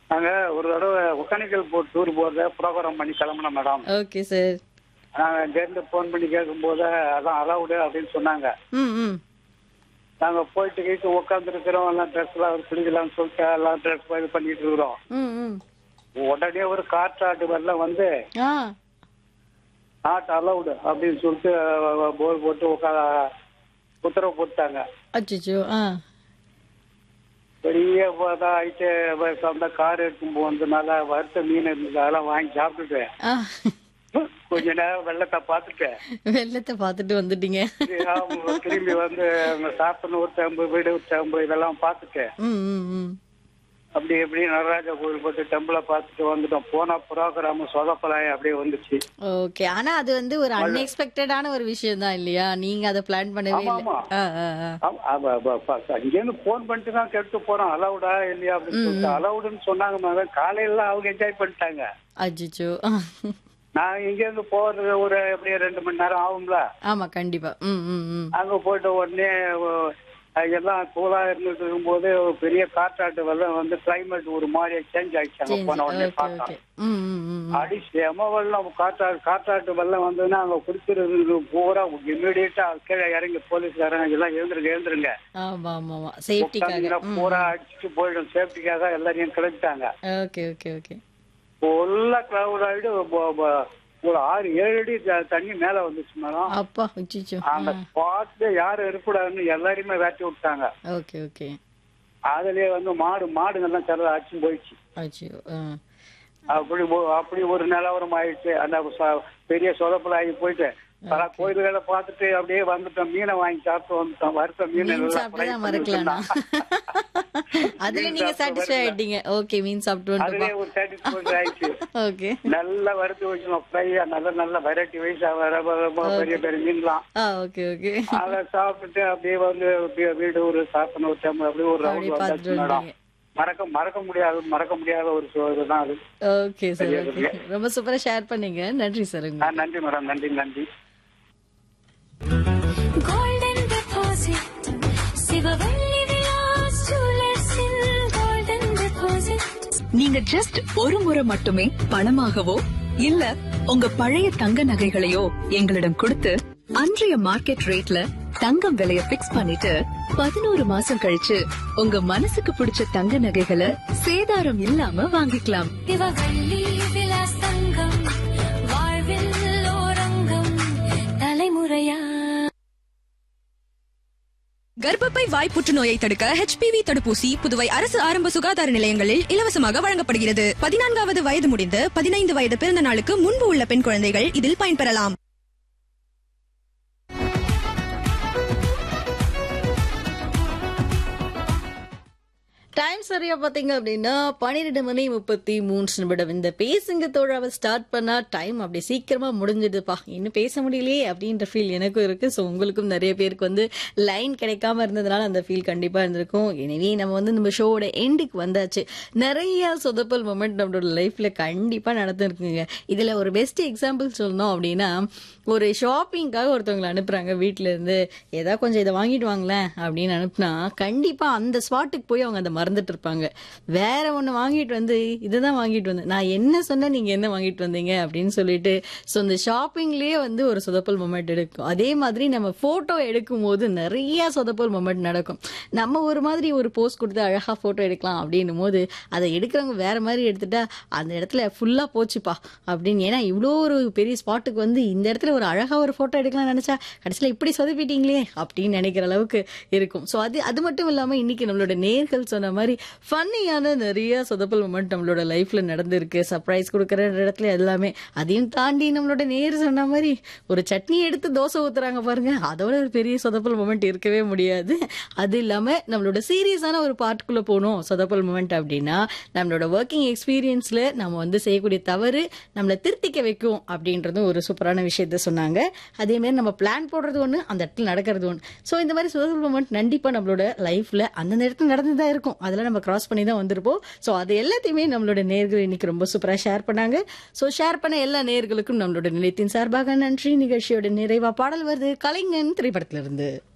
நாங்க ஒரு தடவை ஒகேனக்கல் போ டூர் போறத ப்ரோக்ராம் பண்ணி கிளம்புனோம் மேடம் ஓகே சார் நாங்க இங்கேருந்து ஃபோன் பண்ணி கேட்கும்போது அதான் அலவுடு அப்படின்னு சொன்னாங்க ம் ம் நாங்க போயிட்டு கீட்டு உட்காந்துருக்கிறோம் எல்லாம் ட்ரெஸ் எல்லாம் பிடிக்கலாம்னு சொல்லிட்டு எல்லாம் ட்ரெஸ் இது பண்ணிட்டு இருக்கிறோம் ம் ம் உடனே ஒரு காற்றாட்டு வெள்ளம் வந்து ஆ நாட் அலவுடு அப்படின்னு சொல்லிட்டு போர் போட்டு உட்கா உத்தரவு போட்டாங்க அச்சோ ஆ பெரிய தான் ஆயிட்டு அந்த கார் எடுக்கும் போனதுனால வறுத்த மீன் இருந்தது அதெல்லாம் வாங்கி சாப்பிட்டுட்டு ஆ கொஞ்ச நேரம் வெள்ளத்தை பார்த்துட்டேன் வெள்ளத்தை பார்த்துட்டு வந்துட்டீங்க அவங்க திரும்பி வந்து அவங்க சாப்பிடணும் ஒரு டம்பு வீடு ஒரு டம்பு இதெல்லாம் பார்த்துட்டேன் ம் ம் ம் அப்படி எப்படி நடராஜா கோயில் போட்டு டெம்பிளை பார்த்துட்டு வந்துட்டோம் போன ப்ரோக்ராம் சொதப்பலாய் அப்படியே வந்துச்சு ஓகே ஆனா அது வந்து ஒரு அன்எக்ஸ்பெக்டடான ஒரு விஷயம் தான் இல்லையா நீங்க அதை பிளான் பண்ணவே ஆமா, இல்லை ஆமா. ஆ ஆ ஆ ஆமா, அவ- அவ- அவ- அங்கேருந்து போன் பண்ணிட்டு தான் கேட்டு போறோம் அலவுடா இல்லையா அப்படின்னு சொல்லிட்டு அலவுடுன்னு சொன்னாங்க மேடம் காலையில அவங்க என்ஜாய் பண்ணிட்டாங்க அச்சோ நான் இங்க இருந்து போறது ஒரு எப்படியும் ரெண்டு மணி நேரம் ஆகும்ல ஆமா கண்டிப்பா ம் ம் ம் அங்க போயிட்டு உடனே அஹ், எல்லாம் கூலா இருந்துட்டு இருக்கும்போது ஒரு பெரிய காற்றாட்டு வெள்ளம் வந்து கிளைமேட் ஒரு மாதிரி சேஞ்ச் ஆயிடுச்சு அங்க சரி போன உடனே ஓகே பார்த்தோம் ஓகே ம் ம் ம் ம். அடி செம வெள்ளம் காற்றாடு காற்றாட்டு வெள்ளம் வந்ததுன்னா அங்க குடிக்கிறது பூரா இம்மிடியட்டா கீழே இறங்கி போலீஸ்காரங்க எல்லாம் எழுந்துருங்க எழுந்துருங்க ஆமா ஆமா ஆமா சேஃப்டிக்காக உட்கார்ந்தீங்கன்னா பூரா அடிச்சுட்டு போயிடும் சேஃப்டிக்காக எல்லாரையும் கிளப்பிட்டாங்க ஓகே ஓகே ஓகே ஃபுல்லா கிளவுட் ஆயிட்டு ப- ப- ஒரு ஆறு ஏழு அடி த- தண்ணி மேல வந்துச்சு மேடம் அப்பா அச்சோ அந்த ஸ்பாட்ல யாரும் இருக்கக்கூடாதுன்னு எல்லாரையுமே வேட்டி விட்டாங்க ஓகே ஓகே அதுலயே வந்து மாடு மாடுங்கெல்லாம் சில அடிச்சு போயிடுச்சு அச்சோ ஆ அப்படி ஒ- அப்படி ஒரு நிலவரம் ஆயிடுச்சு அந்த ச- பெரிய சொதப்பல் ஆகி போயிட்டு பல கோயில்களை பார்த்துட்டு அப்படியே வந்துட்டோம் மீனை வாங்கி சாப்பிட்டு வந்துட்டோம் வறுத்த மீன் மீன் எல்லாம் சாப்பிட்டு fry தான் பண்ணி மறக்கலாம்னா வச்சிருந்தான். அதுல மீன் நீங்க சாப்பிட்டு சாட்டிஸ்ஃபை வரல. ஆயிட்டீங்க ஓகே மீன் சாப்பிட்டு வந்துப்பா அதுலயே ஒரு சாட்டிஸ்ஃபை ஆயிடுச்சு ஓகே நல்லா வறுத்து வச்சிருந்தோம் ஃப்ரையா நல்ல நல்ல வெரைட்டி வைஸா வர வர- வர பெரிய பெரிய மீன்லாம் ஆ ஓகே ஓகே அதை சாப்பிட்டுட்டு அப்படியே வந்து அப்படியே வீடு ஒரு சாப்பிடணும் ஒரு டைம் அப்படியே ஒரு அப்படியே ரவுண்ட் பார்த்துட்டு வந்தாச்சு மேடம் வந்தீங்க மறக்க மறக்க முடியாது மறக்க முடியாத ஒரு சு- இதுதான் அது ஓகே சார் ஓகே ரொம்ப சூப்பரா ஷேர் பண்ணீங்க நன்றி சார் ஆ, உங்களுக்கு நன்றி மேடம் நன்றி நன்றி Golden deposit. சிவவள்ளி விலாஸ் ஜுவல்லர்ஸில் golden deposit. நீங்க ஜஸ்ட் ஒரு முறை மட்டுமே பணமாகவோ இல்ல உங்க பழைய தங்க நகைகளையோ எங்களிடம் கொடுத்து அன்றைய மார்க்கெட் ரேட்ல தங்கம் விலைய பிக்ஸ் பண்ணிட்டு பதினோரு மாசம் கழிச்சு உங்க மனசுக்கு பிடிச்ச தங்க நகைகளை சேதாரம் இல்லாம வாங்கிக்கலாம் சிவவள்ளி விலாஸ் தங்கம். வாழ்வில் ஓரங்கம். தலைமுறையா கர்ப்பப்பை வாய் புற்றுநோயை தடுக்க HPV தடுப்பூசி புதுவை அரசு ஆரம்ப சுகாதார நிலையங்களில் இலவசமாக வழங்கப்படுகிறது பதினான்காவது வயது முடிந்து பதினைந்து வயது பிறந்த நாளுக்கு முன்பு உள்ள பெண் குழந்தைகள் இதில் பயன்பெறலாம் டைம் சரியா பாத்தீங்க அப்படின்னா பன்னிரெண்டு மணி முப்பத்தி மூன்று நிமிடம் இந்த பேசுங்க தோழாவை ஸ்டார்ட் பண்ணா டைம் அப்படி சீக்கிரமா முடிஞ்சிடுப்பா இன்னும் பேச முடியலையே அப்படின்ற ஃபீல் எனக்கும் இருக்கு ஸோ உங்களுக்கும் நிறைய பேருக்கு வந்து லைன் கிடைக்காம இருந்ததுனால அந்த ஃபீல் கண்டிப்பா இருந்திருக்கும் எனவே நம்ம வந்து நம்ம ஷோவோட எண்டுக்கு வந்தாச்சு நிறைய சொதப்பல் மொமெண்ட் நம்மளோட லைஃப்ல கண்டிப்பா நடந்திருக்குங்க இதுல ஒரு பெஸ்ட் எக்ஸாம்பிள் சொல்லணும் அப்படின்னா ஒரு ஷாப்பிங்காக ஒருத்தவங்களை அனுப்புறாங்க வீட்ல இருந்து ஏதாவது கொஞ்சம் இதை வாங்கிட்டு வாங்களேன் அப்படின்னு அனுப்புனா கண்டிப்பா அந்த ஸ்பாட்டுக்கு போய் அவங்க அதை மறந்துட்டு இருப்பாங்க வேற ஒண்ணு வாங்கிட்டு வந்து இதுதான் வாங்கிட்டு வந்தேன் நான் என்ன சொன்னேன் நீங்க என்ன வாங்கிட்டு வந்தீங்க அப்படின்னு சொல்லிட்டு ஸோ இந்த ஷாப்பிங்லயே வந்து ஒரு சொதப்பல் மொமெண்ட் எடுக்கும் அதே மாதிரி நம்ம போட்டோ எடுக்கும் போது நிறைய சொதப்பல் மொமெண்ட் நடக்கும் நம்ம ஒரு மாதிரி ஒரு போஸ்ட் கொடுத்து அழகா போட்டோ எடுக்கலாம் அப்படின்னும் போது அதை எடுக்கிறவங்க வேற மாதிரி எடுத்துட்டா அந்த இடத்துல ஃபுல்லா போச்சுப்பா அப்படின்னு ஏன்னா இவ்வளோ ஒரு பெரிய ஸ்பாட்டுக்கு வந்து இந்த இடத்துல ஒரு அழகா ஒரு போட்டோ எடுக்கலாம்னு நினைச்சா கடைசியில் இப்படி சொதப்பிட்டீங்களே அப்படின்னு நினைக்கிற அளவுக்கு இருக்கும் ஸோ அது அது மட்டும் இல்லாம இன்னைக்கு நம்மளோட நேர்கள் சொன்ன மாதிரி ஃபன்னியான நிறைய சொதப்பல் மொமெண்ட் நம்மளோட லைஃப்ல நடந்திருக்கு சர்ப்ரைஸ் கொடுக்குற இடத்துல எல்லாமே அதையும் தாண்டி நம்மளோட நேர் சொன்ன மாதிரி ஒரு சட்னி எடுத்து தோசை ஊத்துறாங்க பாருங்க அதோட ஒரு பெரிய சொதப்பல் மொமெண்ட் இருக்கவே முடியாது அது இல்லாம நம்மளோட சீரியஸான ஒரு பார்ட்டுக்குள்ள போகணும் சொதப்பல் மொமெண்ட் அப்படின்னா நம்மளோட ஒர்க்கிங் எக்ஸ்பீரியன்ஸ்ல நம்ம வந்து செய்யக்கூடிய தவறு நம்மளை திருத்திக்க வைக்கும் அப்படின்றதும் ஒரு சூப்பரான விஷயத்த சொன்னாங்க அதே மாதிரி நம்ம பிளான் போடுறது ஒன்று அந்த இடத்துல நடக்கிறது ஒன்று ஸோ இந்த மாதிரி சொதப்பல் மொமெண்ட் கண்டிப்பாக நம்மளோட லைஃப்ல அந்த இடத்துல நடந்து தான் இருக்கும் அதெல்லாம் நம்ம கிராஸ் பண்ணி தான் வந்திருப்போம் ஸோ அது எல்லாத்தையுமே நம்மளோட நேர்கள் இன்னைக்கு ரொம்ப சூப்பராக ஷேர் பண்ணாங்க ஸோ ஷேர் பண்ண எல்லா நேர்களுக்கும் நம்மளோட நிலையத்தின் சார்பாக நன்றி நிகழ்ச்சியோட நிறைவா பாடல் வருது கலைஞன் திரைப்படத்திலிருந்து